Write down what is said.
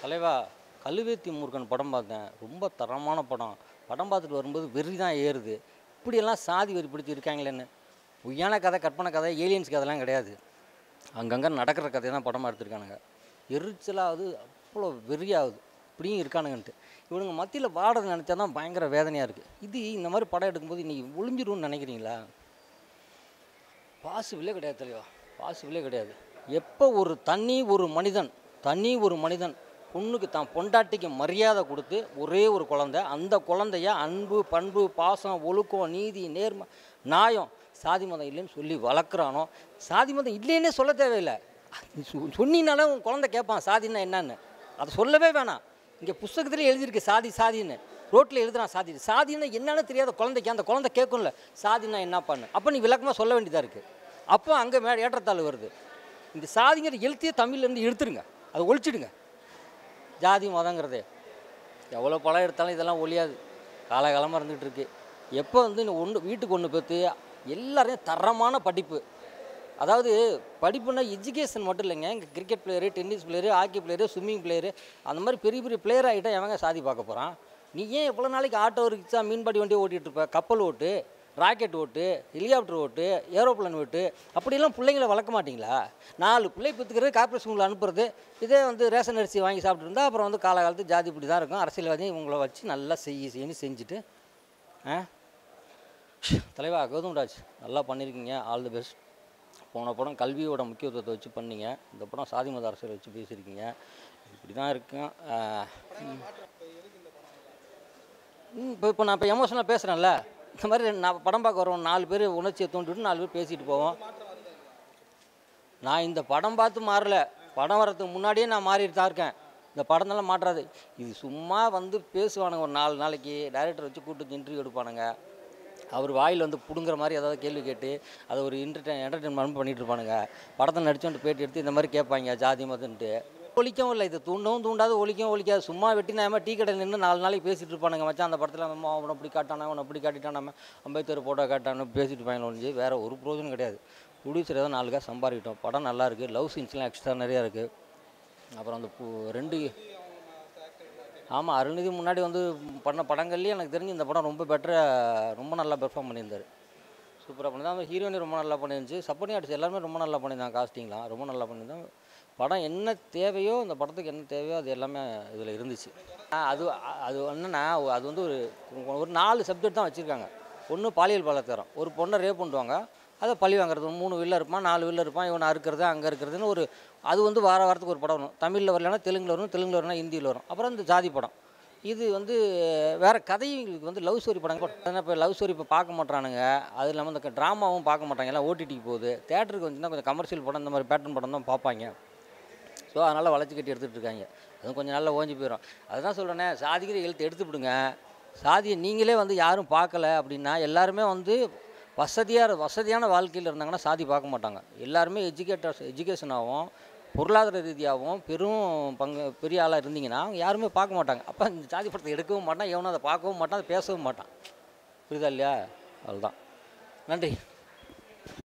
தலைவா கழுவேத்தி முருகன் படம் பார்த்தேன் ரொம்ப தரமான படம் படம் பார்த்துட்டு வரும்போது வெறி தான் ஏறுது இப்படியெல்லாம் சாதி வெறி பிடிச்சி இருக்காங்களேன்னு பொய்யான கதை கற்பனை கதை ஏலியன்ஸ் கதைலாம் கிடையாது அங்கங்கே நடக்கிற கதையை தான் படமாக எடுத்திருக்கானுங்க எரிச்சலாகுது அவ்வளோ வெறியாகுது இப்படியும் இருக்கானுங்கன்ட்டு இவனுங்க மத்தியில் வாடுறது நினச்சா தான் பயங்கர வேதனையாக இருக்குது இது இந்த மாதிரி படம் எடுக்கும்போது இன்றைக்கி ஒளிஞ்சிரும்னு நினைக்கிறீங்களா பாசிபிளே கிடையாது தலைவா பாசிபிளே கிடையாது எப்போ ஒரு தனி ஒரு மனிதன் தனி ஒரு மனிதன் பொண்ணுக்கு தான் பொண்டாட்டிக்கு மரியாதை கொடுத்து ஒரே ஒரு குழந்தை அந்த குழந்தைய அன்பு பண்பு பாசம் ஒழுக்கம் நீதி நேர்மை நியாயம் சாதி மதம் இல்லைன்னு சொல்லி வளர்க்குறானோ சாதி மதம் இல்லைன்னே சொல்ல தேவையில்லை சொ- சொன்னீனாலே உன் குழந்தை கேட்பான் சாதின்னா என்னன்னு அதை சொல்லவே வேணாம் இங்கே புஸ்தகத்திலே எழுதியிருக்கு சாதி சாதின்னு ரோட்டில் எழுதுறான் சாதி சாதின்னா என்னன்னு தெரியாத குழந்தைக்கு அந்த குழந்தை கேட்கும்ல சாதின்னா என்ன பண்ணு அப்போ நீ விளக்கமாக சொல்ல வேண்டியதாக இருக்குது அப்போ அங்கே மே ஏற்றத்தாழ்வு வருது இந்த சாதிங்கிற எழுத்தையே தமிழ்லேருந்து எடுத்துருங்க அதை ஒழிச்சிடுங்க ஜாதி மதங்கிறதே எவ்வளோ படம் எடுத்தாலும் இதெல்லாம் ஒழியாது காலகாலமாக இருந்துகிட்டு இருக்கு எப்போ வந்து இந்த ஒன்று வீட்டுக்கு ஒன்று பெற்று எல்லாரையும் தரமான படிப்பு அதாவது படிப்புனா எஜுகேஷன் மட்டும் இல்லைங்க இங்கே cricket player tennis player hockey player swimming player அந்த மாதிரி பெரிய பெரிய பிளேயர் ஆகிட்டா எவங்க சாதி பார்க்க போகிறான் நீ ஏன் எவ்வளோ நாளைக்கு ஆட்டோ ரிக்ஷா மீன்பாடி வண்டி ஓட்டிகிட்டு இருப்ப கப்பல் ஓட்டு ராக்கெட் ஓட்டு ஹெலிகாப்டர் ஓட்டு ஏரோப்ளேன் ஓட்டு அப்படிலாம் பிள்ளைங்களை வளர்க்க மாட்டீங்களா நாலு பிள்ளை பெற்றுக்கிறது கார்பரேட் ஸ்கூலில் அனுப்புறது இதே வந்து ரேஷன் அரிசி வாங்கி சாப்பிட்டு இருந்தா அப்புறம் வந்து காலகாலத்து ஜாதி இப்படி தான் இருக்கும் அரசியல்வாதி இவங்கள வச்சு நல்லா செய்ய செய்யன்னு செஞ்சுட்டு ஆ தலைவா கௌதம்ராஜ் நல்லா பண்ணியிருக்கீங்க ஆல் தி பெஸ்ட் போன படம் கல்வியோட முக்கியத்துவத்தை வச்சு பண்ணீங்க இந்த படம் சாதி மத அரசியல் வச்சு பேசியிருக்கீங்க இப்படி தான் இருக்கும் இப்போ இப்போ நான் இப்போ எமோஷனலாக பேசுகிறேன்ல இந்த மாதிரி நான் படம் பார்க்க வரோம் நாலு பேர் உணர்ச்சியை தூண்டிவிட்டு நாலு பேர் பேசிட்டு போவோம் நான் இந்த படம் பார்த்து மாறல படம் வரதுக்கு முன்னாடியே நான் மாறிட்டு தான் இருக்கேன் இந்த படத்தெல்லாம் மாற்றாது இது சும்மா வந்து பேசுவானுங்க ஒரு நாலு நாளைக்கு டைரக்டர் வச்சு கூப்பிட்டு இன்டர்வியூ எடுப்பானுங்க அவர் வாயில் வந்து பிடுங்குற மாதிரி ஏதாவது கேள்வி கேட்டு அதை ஒரு என்டர்டைன் என்டர்டைன்மெண்ட் பண்ணிட்டு இருப்பானுங்க படத்தை நடிச்சோன்ட்டு பேட்டி எடுத்து இந்த மாதிரி கேட்பாங்க ஜாதி மதன்ட்டு ஒழிக்கவும் இல்லை இது தூண்டவும் தூண்டாது ஒழிக்கவும் ஒழிக்காது சும்மா வெட்டி நாம டீ கடையில் நின்று நாலு நாளைக்கு பேசிட்டு இருப்பானுங்க மச்சான் அந்த படத்தில் நம்ம அவனை அப்படி காட்டானா அவனை அப்படி காட்டிட்டான் நம்ம அம்பேத்கர் போட்டோ காட்டான்னு பேசிட்டு இருப்பாங்க ஒழிஞ்சு வேறு ஒரு பிரோஜனம் கிடையாது ப்ரொடியூசர் ஏதோ நாலு காசு சம்பாதிக்கிட்டோம் படம் நல்லா இருக்குது லவ் சீன்ஸ்லாம் எக்ஸ்ட்ரா நிறையா இருக்குது அப்புறம் அந்த பூ- ரெண்டு ஆமாம் அருள்நிதி முன்னாடி வந்து பண்ண படங்கள்லேயே எனக்கு தெரிஞ்சு இந்த படம் ரொம்ப பெட்டராக ரொம்ப நல்லா பெர்ஃபார்ம் பண்ணியிருந்தார் சூப்பராக பண்ணியிருந்தாங்க ஹீரோயினி ரொம்ப நல்லா பண்ணியிருந்துச்சு சப்போர்ட்டிங் ஆர்டிஸ்ட் எல்லாருமே ரொம்ப நல்லா பண்ணியிருந்தாங்க காஸ்டிங்லாம் ரொம்ப நல்லா பண்ணியிருந்தாங்க படம் என்ன தேவையோ இந்த படத்துக்கு என்ன தேவையோ அது எல்லாமே இதில் இருந்துச்சு ஆ, அது அது என்னன்னா அது வந்து ஒரு ஒரு நாலு சப்ஜெக்ட் தான் வச்சுருக்காங்க ஒன்று பாலியல் பலாத்காரம் ஒரு பொண்ணை ரேப் பண்ணுவாங்க அதை பழி வாங்குறது மூணு வில்ல இருப்பான் நாலு வில்ல இருப்பான் இவனை அறுக்கிறது அங்கே இருக்கிறதுன்னு ஒரு அது வந்து வார வாரத்துக்கு ஒரு படம் வரும் தமிழில் வரலன்னா தெலுங்கில் வரும் தெலுங்கில் வரலாம் ஹிந்தியில் வரும் அப்புறம் இந்த ஜாதி படம் இது வந்து வேறு கதைகளுக்கு வந்து லவ் ஸ்டோரி படம் ஏன்னா இப்போ லவ் ஸ்டோரி இப்போ பார்க்க மாட்றானுங்க அது இல்லாமல் இந்த ட்ராமாவும் பார்க்க மாட்டாங்க எல்லாம் ஓடிடிக்கு போகுது தேட்டருக்கு வந்துச்சுன்னா கொஞ்சம் கமர்ஷியல் படம் இந்த மாதிரி பேட்டர்ன் படம் தான் பார்ப்பாங்க ஸோ அதனால் வளைச்சி கட்டி எடுத்துகிட்டு இருக்காங்க அதுவும் கொஞ்சம் நாளில் ஓஞ்சி போயிடும் அதுதான் சொல்கிறேனே சாதிக்கிற எழுத்து எடுத்து விடுங்க சாதியை நீங்களே வந்து யாரும் பார்க்கல அப்படின்னா எல்லாருமே வந்து வசதியாக வசதியான வாழ்க்கையில் இருந்தாங்கன்னா சாதி பார்க்க மாட்டாங்க எல்லாருமே எஜுகேட்டர்ஸ் எஜுகேஷனாகவும் பொருளாதார ரீதியாகவும் பெரும் பங்கு பெரிய ஆளாக இருந்தீங்கன்னா அவங்க யாருமே பார்க்க மாட்டாங்க அப்போ இந்த ஜாதி படத்தை எடுக்கவும் மாட்டான் எவனும் அதை பார்க்கவும் மாட்டான் அதை பேசவும் மாட்டான் புரியுதா இல்லையா அவ்வளோதான் நன்றி